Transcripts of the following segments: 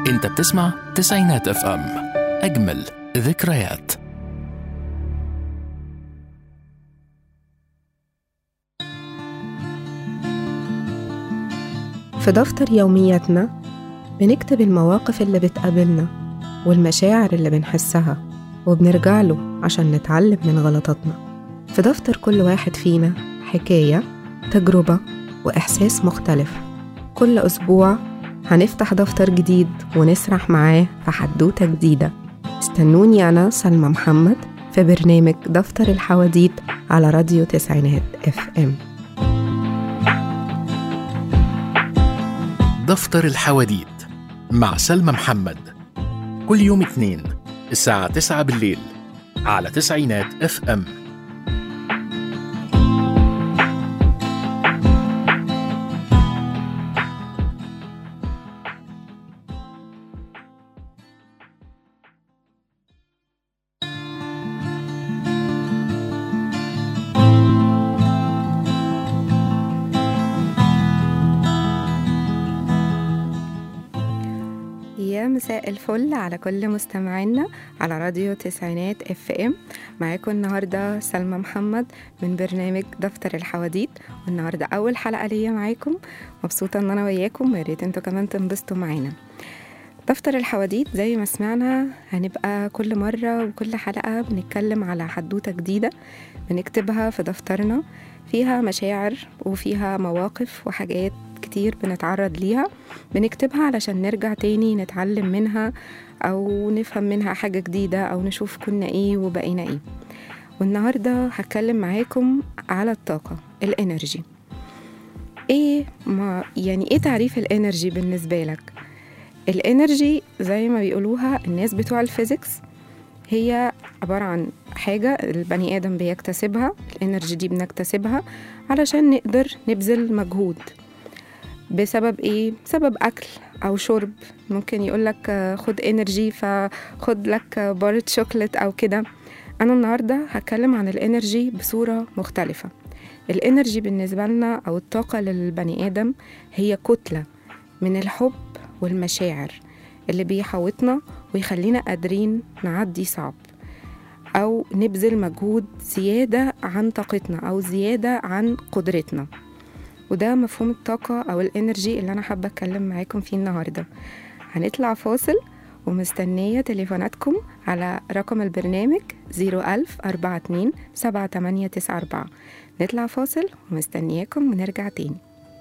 انت بتسمع تسعينات اف ام اجمل ذكريات في دفتر يومياتنا بنكتب المواقف اللي بتقابلنا والمشاعر اللي بنحسها وبنرجع له عشان نتعلم من غلطاتنا في دفتر كل واحد فينا حكاية تجربة وإحساس مختلف كل أسبوع هنفتح دفتر جديد ونسرح معاه في حدوتة جديدة استنوني أنا سلمى محمد في برنامج دفتر الحواديت على راديو تسعينات اف ام دفتر الحواديت مع سلمى محمد كل يوم اثنين الساعة 9 بالليل على تسعينات اف ام يا مساء الفل على كل مستمعينا على راديو تسعينات اف ام معاكم النهارده سلمى محمد من برنامج دفتر الحواديت والنهارده اول حلقه ليا معاكم مبسوطه ان انا وياكم ويا ريت انتوا كمان تنبسطوا معانا دفتر الحواديت زي ما سمعنا هنبقى كل مرة وكل حلقة بنتكلم على حدوتة جديدة بنكتبها في دفترنا فيها مشاعر وفيها مواقف وحاجات كتير بنتعرض ليها بنكتبها علشان نرجع تاني نتعلم منها أو نفهم منها حاجة جديدة أو نشوف كنا إيه وبقينا إيه والنهاردة هتكلم معاكم على الطاقة الانرجي ايه ما يعني ايه تعريف الانرجي بالنسبة لك الانرجي زي ما بيقولوها الناس بتوع الفيزيكس هي عبارة عن حاجة البني آدم بيكتسبها الانرجي دي بنكتسبها علشان نقدر نبذل مجهود بسبب ايه؟ بسبب أكل أو شرب ممكن يقولك آه، خد انرجي فخد لك آه، بارة شوكليت أو كده أنا النهاردة هتكلم عن الانرجي بصورة مختلفة الانرجي بالنسبة لنا أو الطاقة للبني آدم هي كتلة من الحب والمشاعر اللي بيحوطنا ويخلينا قادرين نعدي صعب أو نبذل مجهود زيادة عن طاقتنا أو زيادة عن قدرتنا وده مفهوم الطاقة أو الانرجي اللي أنا حابة أتكلم معاكم فيه النهاردة هنطلع فاصل ومستنية تليفوناتكم على رقم البرنامج 01000 42 7894 نطلع فاصل ومستنياكم ونرجع تاني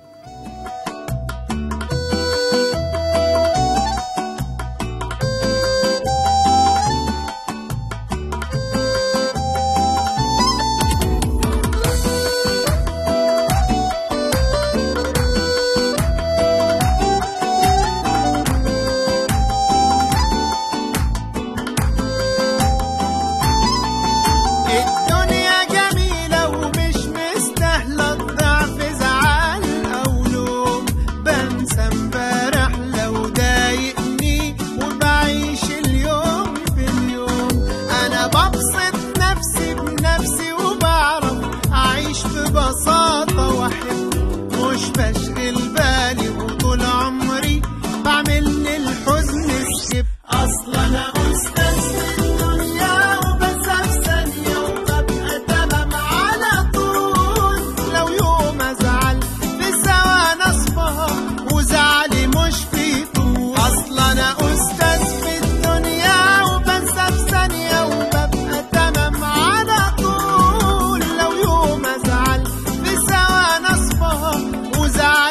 الدنيا جميلة ومش مستاهلة الضعف زعل أو لوم بنسى امبارح لو ضايقني وبعيش اليوم في اليوم أنا ببسط نفسي بنفسي وبعرف أعيش ببساطة وأحب مش بشغل بالي وطول عمري بعمل للحزن سكيب أصلا أنا أستاذ في الدنيا وبنسى في ثانية وببقى تمام على طول لو يوم أزعل في ثواني أصفى وزعلي مش في طول أصلا أنا أستاذ في الدنيا وبنسى في ثانية وببقى تمام على طول لو يوم أزعل في ثواني أصفى وزعلي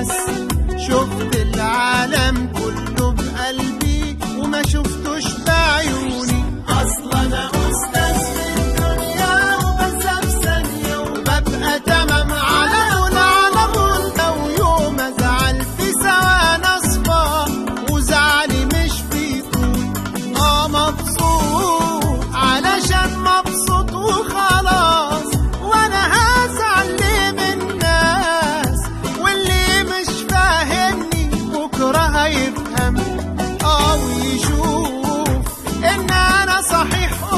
بس شفت العالم كله بقلبي وما شفتوش بعيوني اصلا انا استاذ في الدنيا وبنسى في ثانيه وببقى تمام على طول على طول لو يوم ازعل في ثواني اصفى وزعلي مش بيطول اه مبسوط علشان مبسوط وخلاص وانا هزعل ليه من الناس واللي مش فاهمني بكره هيفهم اه ويشوف ان انا صحيح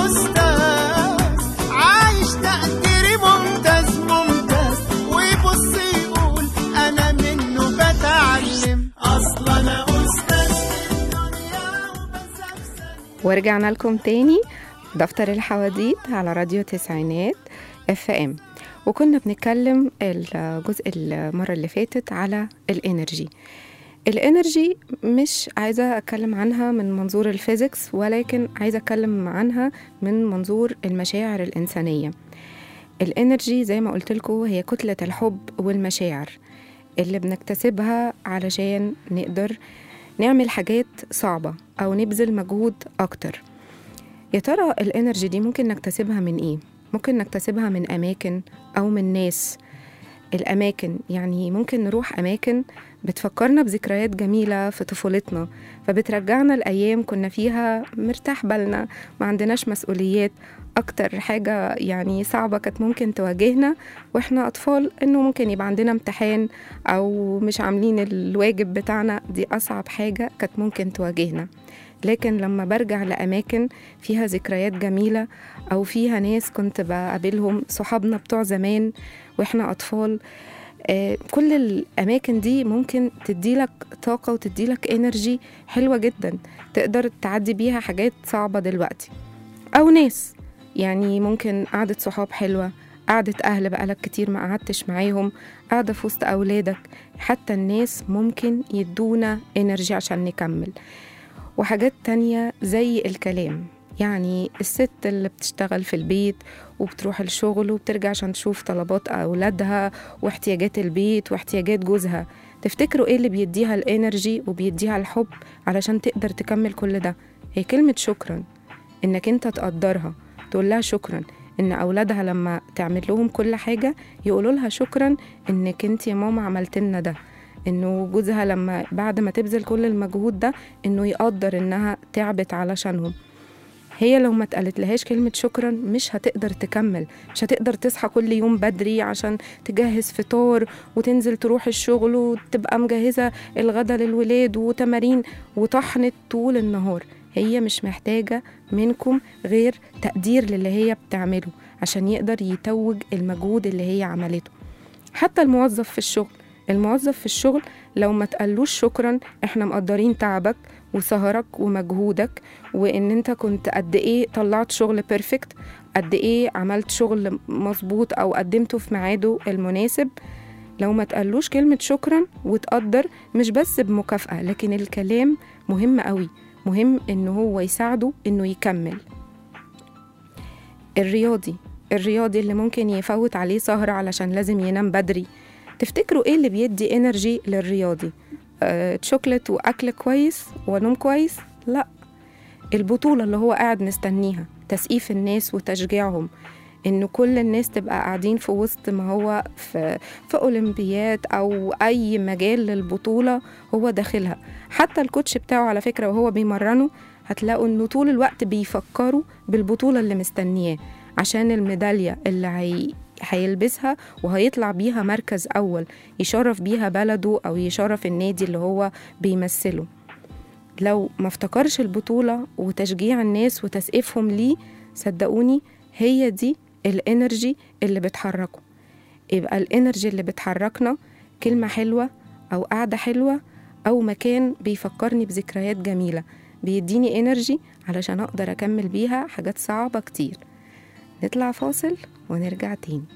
استاذ عايش تقديري ممتاز ممتاز ويبص يقول انا منه بتعلم اصلا انا استاذ في الدنيا وبنسى في ثانية. ورجعنا لكم تاني دفتر الحواديت على راديو تسعينات اف ام وكنا بنتكلم الجزء المرة اللي فاتت على الانرجي الانرجي مش عايزة اتكلم عنها من منظور الفيزيكس ولكن عايزة اتكلم عنها من منظور المشاعر الانسانية الانرجي زي ما قلت لكم هي كتلة الحب والمشاعر اللي بنكتسبها علشان نقدر نعمل حاجات صعبة أو نبذل مجهود أكتر يا ترى الانرجي دي ممكن نكتسبها من إيه؟ ممكن نكتسبها من أماكن أو من ناس الأماكن يعني ممكن نروح أماكن بتفكرنا بذكريات جميلة في طفولتنا فبترجعنا الأيام كنا فيها مرتاح بالنا ما عندناش مسؤوليات أكتر حاجة يعني صعبة كانت ممكن تواجهنا وإحنا أطفال إنه ممكن يبقى عندنا امتحان أو مش عاملين الواجب بتاعنا دي أصعب حاجة كانت ممكن تواجهنا لكن لما برجع لأماكن فيها ذكريات جميلة أو فيها ناس كنت بقابلهم صحابنا بتوع زمان وإحنا أطفال آه، كل الأماكن دي ممكن تديلك طاقة وتديلك انرجي حلوة جدا تقدر تعدي بيها حاجات صعبة دلوقتي أو ناس يعني ممكن قعدة صحاب حلوة قعدة أهل بقالك كتير ما قعدتش معاهم قعدة في وسط أولادك حتى الناس ممكن يدونا انرجي عشان نكمل وحاجات تانية زي الكلام يعني الست اللي بتشتغل في البيت وبتروح الشغل وبترجع عشان تشوف طلبات أولادها واحتياجات البيت واحتياجات جوزها تفتكروا ايه اللي بيديها الانرجي وبيديها الحب علشان تقدر تكمل كل ده هي كلمة شكرا انك انت تقدرها تقول لها شكرا ان اولادها لما تعمل لهم كل حاجة يقولوا لها شكرا انك انت يا ماما عملت لنا ده انه جوزها لما بعد ما تبذل كل المجهود ده انه يقدر انها تعبت علشانهم هي لو ما اتقالت لهاش كلمة شكرا مش هتقدر تكمل مش هتقدر تصحى كل يوم بدري عشان تجهز فطار وتنزل تروح الشغل وتبقى مجهزة الغدا للولاد وتمارين وطحنت طول النهار هي مش محتاجة منكم غير تقدير للي هي بتعمله عشان يقدر يتوج المجهود اللي هي عملته حتى الموظف في الشغل الموظف في الشغل لو ما تقلوش شكرا احنا مقدرين تعبك وسهرك ومجهودك وان انت كنت قد ايه طلعت شغل بيرفكت قد ايه عملت شغل مظبوط او قدمته في ميعاده المناسب لو ما تقلوش كلمة شكرا وتقدر مش بس بمكافأة لكن الكلام مهم قوي مهم انه هو يساعده انه يكمل الرياضي الرياضي اللي ممكن يفوت عليه سهرة علشان لازم ينام بدري تفتكروا ايه اللي بيدي انرجي للرياضي آه، شوكليت واكل كويس ونوم كويس لا البطولة اللي هو قاعد مستنيها تسقيف الناس وتشجيعهم ان كل الناس تبقى قاعدين في وسط ما هو في في اولمبياد او اي مجال للبطوله هو داخلها حتى الكوتش بتاعه على فكره وهو بيمرنه هتلاقوا انه طول الوقت بيفكروا بالبطوله اللي مستنياه عشان الميداليه اللي هي هيلبسها وهيطلع بيها مركز اول يشرف بيها بلده او يشرف النادي اللي هو بيمثله لو ما افتكرش البطولة وتشجيع الناس وتسقيفهم ليه صدقوني هي دي الانرجي اللي بتحركه يبقى الانرجي اللي بتحركنا كلمة حلوة أو قعدة حلوة أو مكان بيفكرني بذكريات جميلة بيديني انرجي علشان أقدر أكمل بيها حاجات صعبة كتير نطلع فاصل ونرجع تاني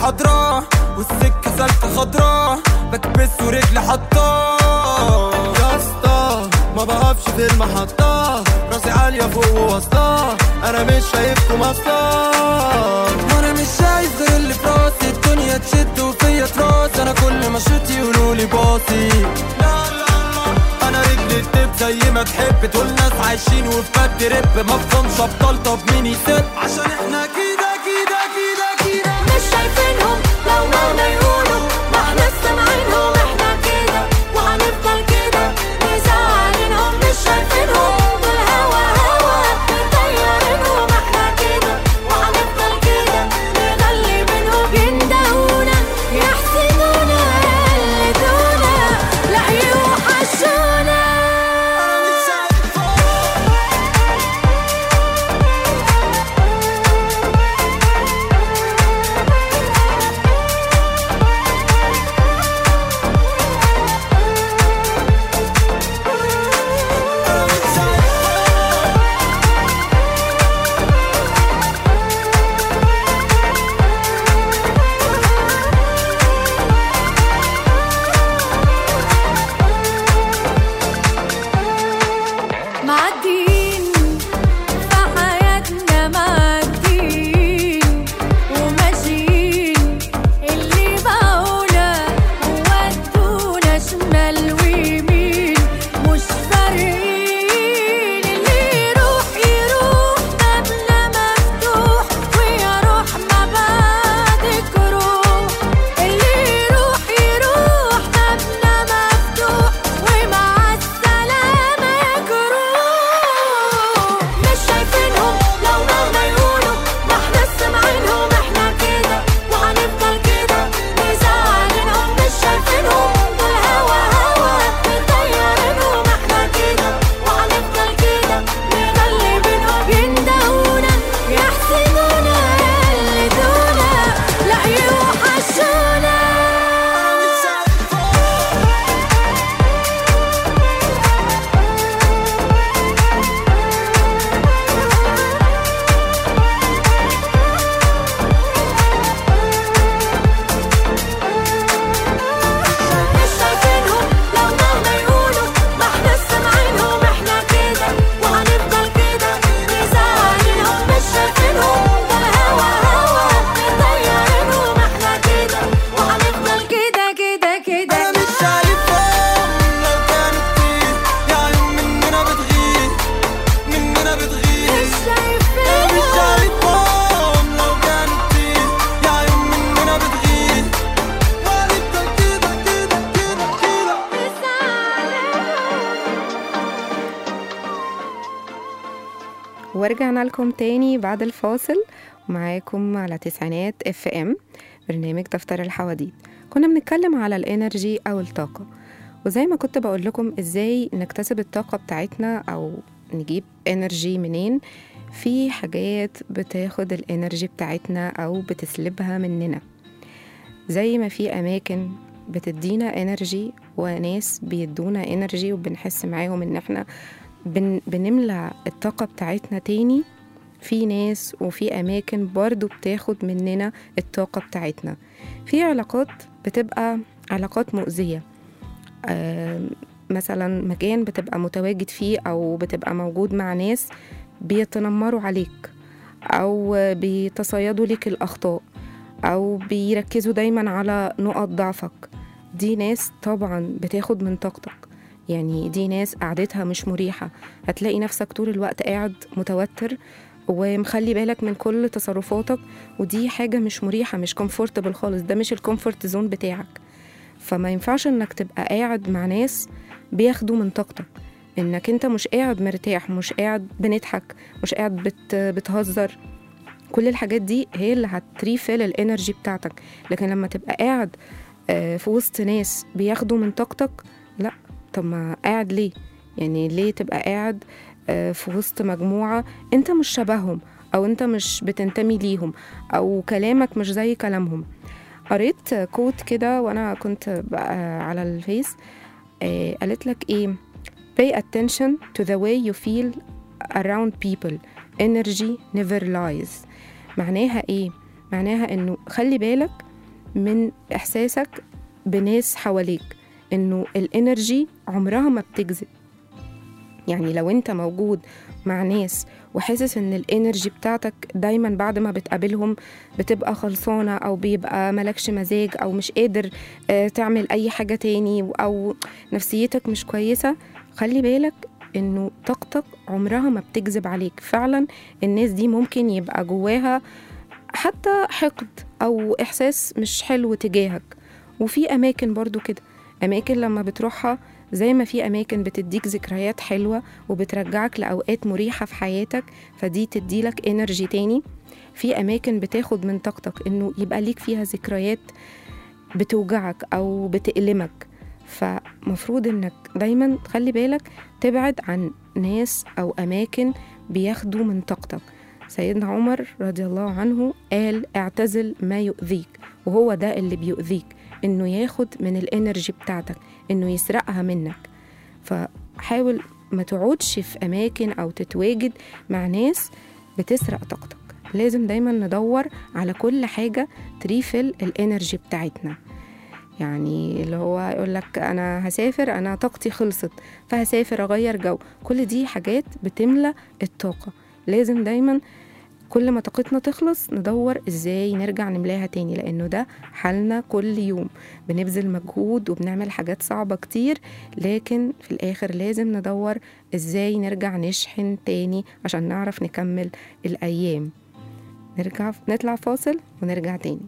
حضراه والسكة سالكة خضراه بكبس ورجلي حطاه يا اسطى ما بقفش في المحطة راسي عالية فوق ووسطى انا مش شايفكم اصلا وانا مش شايف غير اللي في راسي الدنيا تشد وفيا تراس انا كل ما شوت يقولولي باصي لا لا لا انا رجلي تدب زي ما تحب دول ناس عايشين وفي بد رب ما بفهمش ابطال طب مين يسب عشان احنا كده كده كده كده مش شايفينهم لو مهما يقولوا ما احنا سامعينهم احنا كده وهنفضل كده مزعلينهم مش شايفينهم دول هوا هوا مطيرينهم احنا كده وهنفضل كده نغلي بينهم يندهونا يحسدونا يقلدونا لا يوحشونا معديين في حياتنا معديين وماشيين اللي باعونا ودونا شمال ويمين مش فارقين اللي يروح يروح قبل مفتوح ويا روح ما بعدك روح اللي يروح يروح قبل مفتوح ومع السلامة يجروح مش شايفينهم لو مهما يقولوا ما احنا سامعينهم احنا كده وهنفضل كده مزعلينهم مش شايفينهم دول هوا هوا مطيرينهم احنا كده وهنفضل كده نغلي بينهم يندهونا يحسدونا يقلدونا لا يوحشونا مش شايفينهم لو مهما يقولوا ما احنا سامعينهم احنا كده وهنفضل كده مزعلينهم مش شايفينهم دول هوا هوا مطيرينهم احنا كده وهنفضل كده كده كده انا مش شايفهم لو كانوا كتير يا عيون مننا بتغير مننا بتغير مش انا مش شايفينهم شايفهم لو كانوا كتير يا عيون مننا بتغير وهنفضل كده كده كده كده ورجعنا لكم تاني بعد الفاصل ومعاكم على تسعينات اف ام برنامج دفتر الحواديت كنا بنتكلم على الانرجي او الطاقة وزي ما كنت بقول لكم ازاي نكتسب الطاقة بتاعتنا او نجيب انرجي منين في حاجات بتاخد الانرجي بتاعتنا او بتسلبها مننا زي ما في اماكن بتدينا انرجي وناس بيدونا انرجي وبنحس معاهم ان احنا بن بنملى الطاقة بتاعتنا تاني في ناس وفي أماكن برضو بتاخد مننا الطاقة بتاعتنا في علاقات بتبقى علاقات مؤذية آم، مثلا مكان بتبقى متواجد فيه أو بتبقى موجود مع ناس بيتنمروا عليك أو بيتصيدوا ليك الأخطاء أو بيركزوا دايما على نقط ضعفك دي ناس طبعا بتاخد من طاقتك يعني دي ناس قعدتها مش مريحة هتلاقي نفسك طول الوقت قاعد متوتر ومخلي بالك من كل تصرفاتك ودي حاجة مش مريحة مش كومفورتبل خالص ده مش الكومفورت زون بتاعك فما ينفعش انك تبقى قاعد مع ناس بياخدوا من طاقتك انك انت مش قاعد مرتاح مش قاعد بنضحك مش قاعد بت بتهزر كل الحاجات دي هي اللي هتريفل الانرجي بتاعتك لكن لما تبقى قاعد آه، في وسط ناس بياخدوا من طاقتك لا طب ما قاعد ليه يعني ليه تبقى قاعد آه، في وسط مجموعة انت مش شبههم او انت مش بتنتمي ليهم او كلامك مش زي كلامهم قريت كوت كده وانا كنت بقى على الفيس آه، قالت لك ايه pay attention to the way you feel around people energy never lies معناها ايه معناها انه خلي بالك من إحساسك بناس حواليك إنه الإنرجي عمرها ما بتكذب يعني لو أنت موجود مع ناس وحاسس إن الإنرجي بتاعتك دايما بعد ما بتقابلهم بتبقى خلصانة أو بيبقى ملكش مزاج أو مش قادر آه، تعمل أي حاجة تاني أو نفسيتك مش كويسة خلي بالك إنه طاقتك عمرها ما بتكذب عليك فعلا الناس دي ممكن يبقى جواها حتى حقد أو إحساس مش حلو تجاهك وفي أماكن برضو كده أماكن لما بتروحها زي ما في أماكن بتديك ذكريات حلوة وبترجعك لأوقات مريحة في حياتك فدي تديلك انرجي تاني في أماكن بتاخد من طاقتك إنه يبقى ليك فيها ذكريات بتوجعك أو بتألمك فمفروض إنك دايما تخلي بالك تبعد عن ناس أو أماكن بياخدوا من طاقتك سيدنا عمر رضي الله عنه قال اعتزل ما يؤذيك وهو ده اللي بيؤذيك انه ياخد من الانرجي بتاعتك انه يسرقها منك فحاول ما تقعدش في اماكن او تتواجد مع ناس بتسرق طاقتك لازم دايما ندور على كل حاجة تريفل الانرجي بتاعتنا يعني اللي هو يقول لك انا هسافر انا طاقتي خلصت فهسافر اغير جو كل دي حاجات بتملى الطاقة لازم دايما كل ما طاقتنا تخلص ندور ازاي نرجع نملاها تاني لانه ده حالنا كل يوم بنبذل مجهود وبنعمل حاجات صعبة كتير لكن في الاخر لازم ندور ازاي نرجع نشحن تاني عشان نعرف نكمل الايام نرجع نطلع فاصل ونرجع تاني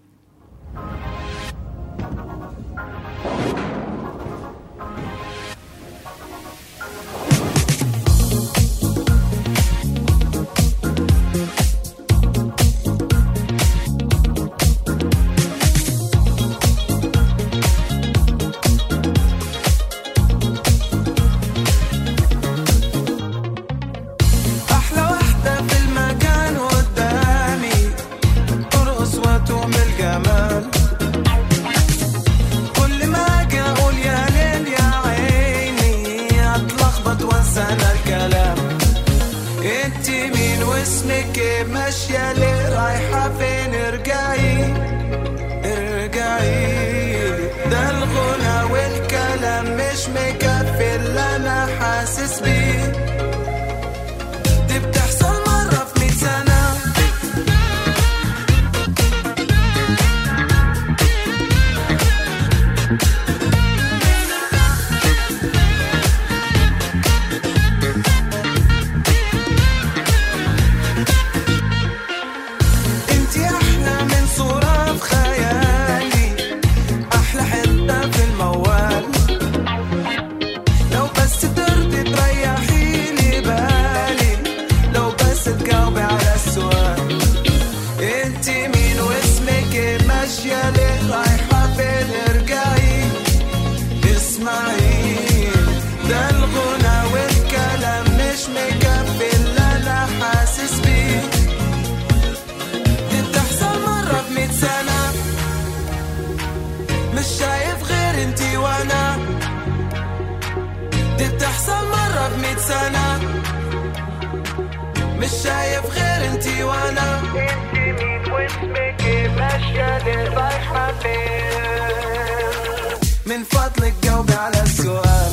أحلى واحدة في المكان قدامي ترقص وتعمل جمال كل ما أجي أقول يا ليل يا عيني أتلخبط وأنسى أنا الكلام انت مين واسمك إيه؟ ماشية ليه رايحة فين ارجعي ارجعي ده الغنى والكلام مش مكفي اللي انا حاسس بيه دي بتحصل مرة في مية سنة انتي احلى من صورة في خيالي احلى حتة في الموال لو بس ترضي تريحي لي بالي لو بس تجاوبي على السؤال انتي مين واسمك ايه ماشية ليه رايحة فين ارجعي اسمعي ده الغنى والكلام مش مكفي اللي انا حاسس بيه دي بتحصل مرة في مية سنة مش شايف غير انتي وانا دي بتحصل مرة في مية سنة مش شايف غير انتي وانا انتي مين واسمك ايه ماشية ليه رايحة فين من فضلك جاوبي على السؤال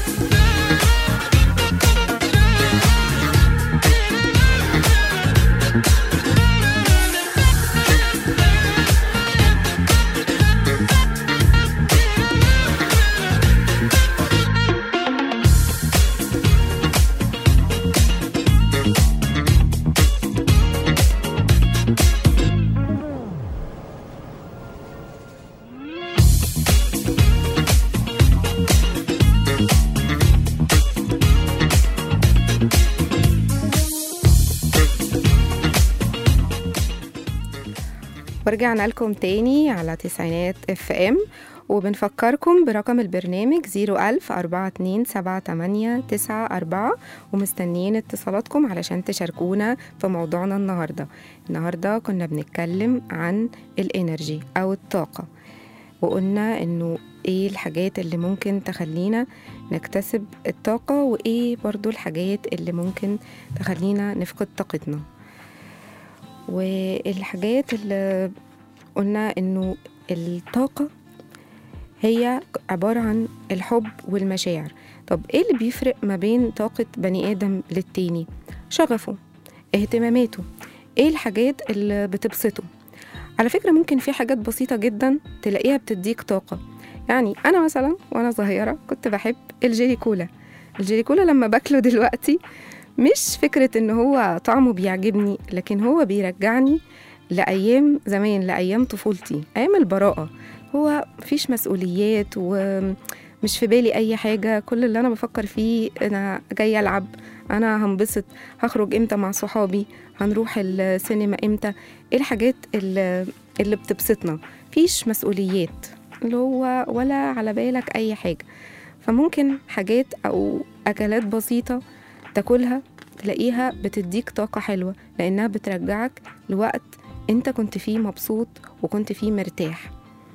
ورجعنا لكم تاني على تسعينات اف ام وبنفكركم برقم البرنامج 01000 427 ومستنيين اتصالاتكم علشان تشاركونا في موضوعنا النهاردة النهاردة كنا بنتكلم عن الانرجي أو الطاقة وقلنا انه ايه الحاجات اللي ممكن تخلينا نكتسب الطاقة وايه برضو الحاجات اللي ممكن تخلينا نفقد طاقتنا والحاجات اللي قلنا انه الطاقة هي عبارة عن الحب والمشاعر طب ايه اللي بيفرق ما بين طاقة بني آدم للتاني شغفه اهتماماته ايه الحاجات اللي بتبسطه على فكرة ممكن في حاجات بسيطة جدا تلاقيها بتديك طاقة يعني أنا مثلا وأنا صغيرة كنت بحب الجيلي كولا الجيلي كولا لما باكله دلوقتي مش فكرة إن هو طعمه بيعجبني لكن هو بيرجعني لأيام زمان لأيام طفولتي أيام البراءة هو مفيش مسؤوليات ومش في بالي أي حاجة كل اللي أنا بفكر فيه أنا جاي ألعب أنا هنبسط هخرج إمتى مع صحابي هنروح السينما إمتى إيه الحاجات اللي, اللي بتبسطنا مفيش مسؤوليات اللي هو ولا على بالك أي حاجة فممكن حاجات أو أكلات بسيطة تاكلها تلاقيها بتديك طاقة حلوة لأنها بترجعك لوقت أنت كنت فيه مبسوط وكنت فيه مرتاح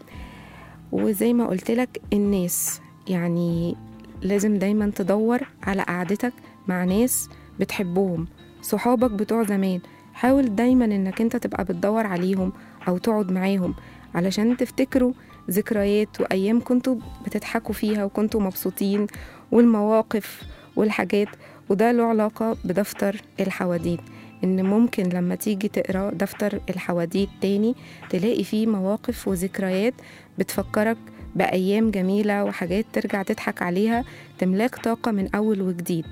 وزي ما قلت لك الناس يعني لازم دايما تدور على قعدتك مع ناس بتحبهم صحابك بتوع زمان حاول دايما انك انت تبقى بتدور عليهم او تقعد معاهم علشان تفتكروا ذكريات وايام كنتوا بتضحكوا فيها وكنتوا مبسوطين والمواقف والحاجات وده له علاقة بدفتر الحواديت إن ممكن لما تيجي تقرأ دفتر الحواديت تاني تلاقي فيه مواقف وذكريات بتفكرك بأيام جميلة وحاجات ترجع تضحك عليها تملاك طاقة من أول وجديد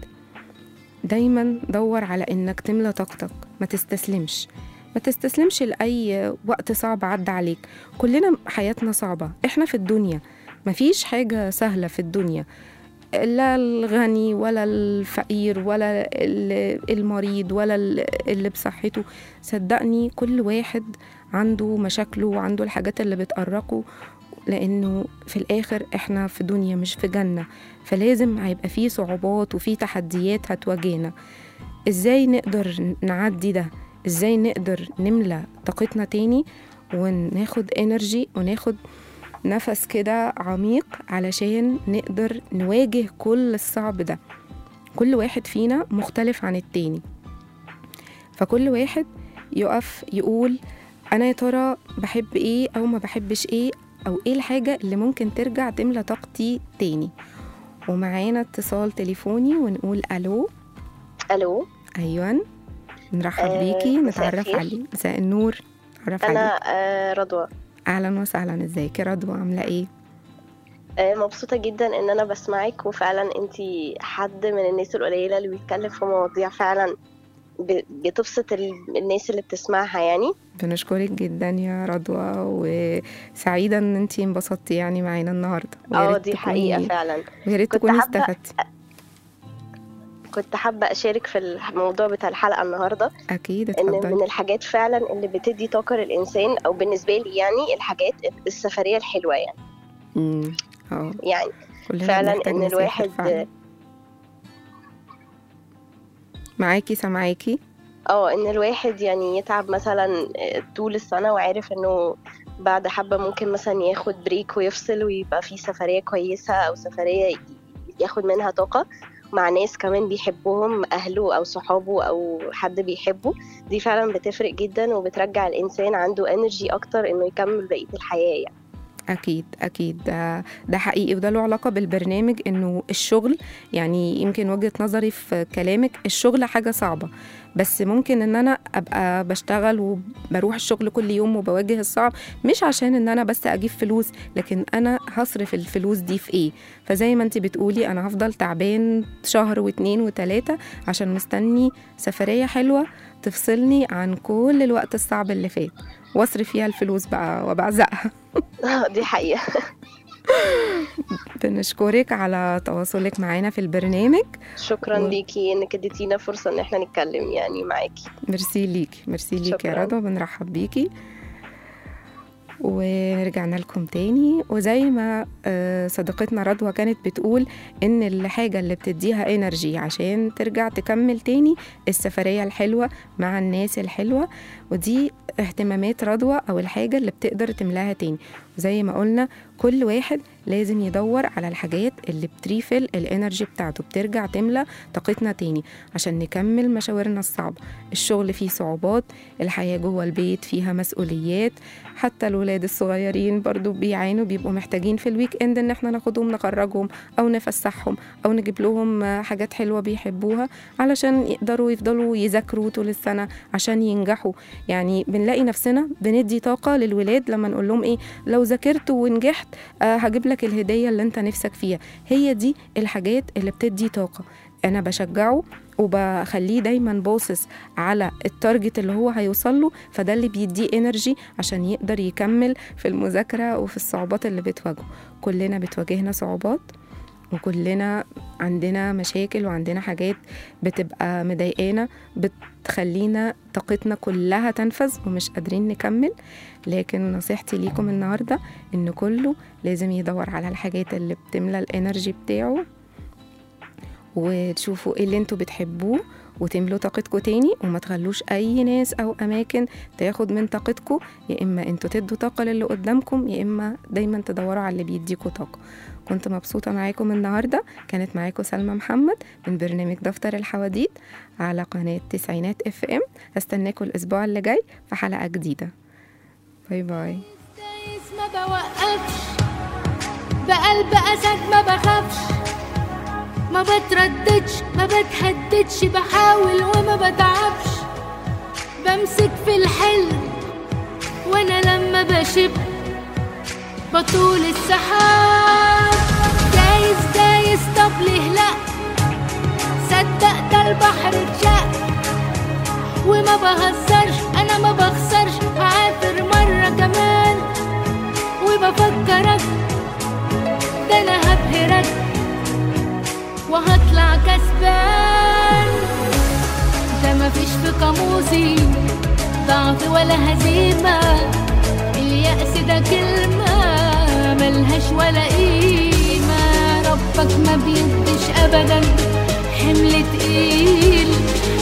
دايما دور على إنك تملى طاقتك ما تستسلمش ما تستسلمش لأي وقت صعب عدى عليك كلنا حياتنا صعبة إحنا في الدنيا مفيش حاجة سهلة في الدنيا لا الغني ولا الفقير ولا ال- المريض ولا ال- اللي بصحته صدقني كل واحد عنده مشاكله وعنده الحاجات اللي بتقرقه لانه في الاخر احنا في دنيا مش في جنه فلازم هيبقى فيه صعوبات وفيه تحديات هتواجهنا ازاي نقدر نعدي ده ازاي نقدر نملى طاقتنا تاني وناخد انرجي وناخد نفس كده عميق علشان نقدر نواجه كل الصعب ده كل واحد فينا مختلف عن التاني فكل واحد يقف يقول انا يا ترى بحب ايه او ما بحبش ايه او ايه الحاجة اللي ممكن ترجع تملى طاقتي تاني ومعانا اتصال تليفوني ونقول الو الو ايوه نرحب آه، بيكي مساء نتعرف الخير. عليه مساء النور نتعرف عليك انا آه، رضوى اهلا وسهلا ازيك يا رضوى عامله ايه آه، مبسوطه جدا ان انا بسمعك وفعلا انتي حد من الناس القليله اللي بيتكلم في مواضيع فعلا ب- بتبسط ال- الناس اللي بتسمعها يعني بنشكرك جدا يا رضوى وسعيدة ان انتي انبسطتي يعني معانا النهاردة ويا اه ريت دي تكوني- حقيقه فعلا ويا ريت كنت تكوني حابة- استفدتي كنت حابه اشارك في الموضوع بتاع الحلقه النهارده اكيد ان من اتفضلي الحاجات فعلا اللي بتدي طاقه للانسان او بالنسبه لي يعني الحاجات السفريه الحلوه يعني أمم، اه يعني كلنا فعلا بنحتاج ان نسافر الواحد فعلا. معاكي سامعاكي اه ان الواحد يعني يتعب مثلا طول السنة وعارف انه بعد حبة ممكن مثلا ياخد بريك ويفصل ويبقى في سفرية كويسة او سفرية ياخد منها طاقة مع ناس كمان بيحبهم اهله او صحابه او حد بيحبه دي فعلا بتفرق جدا وبترجع الانسان عنده انرجي اكتر انه يكمل بقية الحياة يعني أكيد أكيد ده, ده حقيقي وده له علاقة بالبرنامج إنه الشغل يعني يمكن وجهة نظري في كلامك الشغل حاجة صعبة بس ممكن إن أنا أبقى بشتغل وبروح الشغل كل يوم وبواجه الصعب مش عشان إن أنا بس أجيب فلوس لكن أنا هصرف الفلوس دي في إيه فزي ما أنت بتقولي أنا هفضل تعبان شهر واتنين وتلاتة عشان مستني سفرية حلوة تفصلني عن كل الوقت الصعب اللي فات واصرف فيها الفلوس بقى وبعزقها دي حقيقة بنشكرك على تواصلك معانا في البرنامج شكرا و- ليكي انك اديتينا فرصة ان احنا نتكلم يعني معاكي ميرسي ليكي ميرسي ليكي يا شكراً. رضوى بنرحب بيكي ورجعنا لكم تاني وزي ما آه، صديقتنا رضوى كانت بتقول ان الحاجة اللي بتديها انرجي عشان ترجع تكمل تاني السفرية الحلوة مع الناس الحلوة ودي اهتمامات رضوى او الحاجة اللي بتقدر تملاها تاني زي ما قلنا كل واحد لازم يدور على الحاجات اللي بتريفل الانرجي بتاعته بترجع تملى طاقتنا تاني عشان نكمل مشاورنا الصعبة الشغل فيه صعوبات الحياة جوه البيت فيها مسؤوليات حتى الولاد الصغيرين برضو بيعانوا بيبقوا محتاجين في الويك اند ان احنا ناخدهم نخرجهم او نفسحهم او نجيب لهم آه، حاجات حلوة بيحبوها علشان يقدروا يفضلوا يذاكروا طول السنة عشان ينجحوا يعني بنلاقي نفسنا بندي طاقة للولاد لما نقول لهم ايه لو ذاكرت ونجحت آه هجيب لك الهدية اللي انت نفسك فيها هي دي الحاجات اللي بتدي طاقة انا بشجعه وبخليه دايما باصص على التارجت اللي هو هيوصل له فده اللي بيديه انرجي عشان يقدر يكمل في المذاكرة وفي الصعوبات اللي بتواجهه كلنا بتواجهنا صعوبات وكلنا عندنا مشاكل وعندنا حاجات بتبقى مضايقانا بتخلينا طاقتنا كلها تنفذ ومش قادرين نكمل لكن نصيحتي ليكم النهارده ان كله لازم يدور على الحاجات اللي بتملى الانرجي بتاعه وتشوفوا ايه اللي انتوا بتحبوه وتملوا طاقتكم تاني وما تخلوش اي ناس او اماكن تاخد من طاقتكم يا اما انتوا تدوا طاقه للي قدامكم يا اما دايما تدوروا على اللي بيديكوا طاقه كنت مبسوطه معاكم النهارده كانت معاكم سلمى محمد من برنامج دفتر الحواديت على قناه تسعينات اف ام هستناكم الاسبوع اللي جاي في حلقه جديده باي باي دايس ما بوقفش بقلب اسد ما بخافش ما بترددش ما بتهددش بحاول وما بتعبش بمسك في الحلم وانا لما بشب بطول السحاب دايس دايس طب ليه لا صدق ده البحر اتشق وما بهزرش انا ما بخسرش هعافر مرة كمان وبفكرك ده انا هبهرك وهطلع كسبان ده مفيش في قاموسي ضعف ولا هزيمة اليأس ده كلمة ملهاش ولا قيمة ربك ما بيديش أبدا حمل تقيل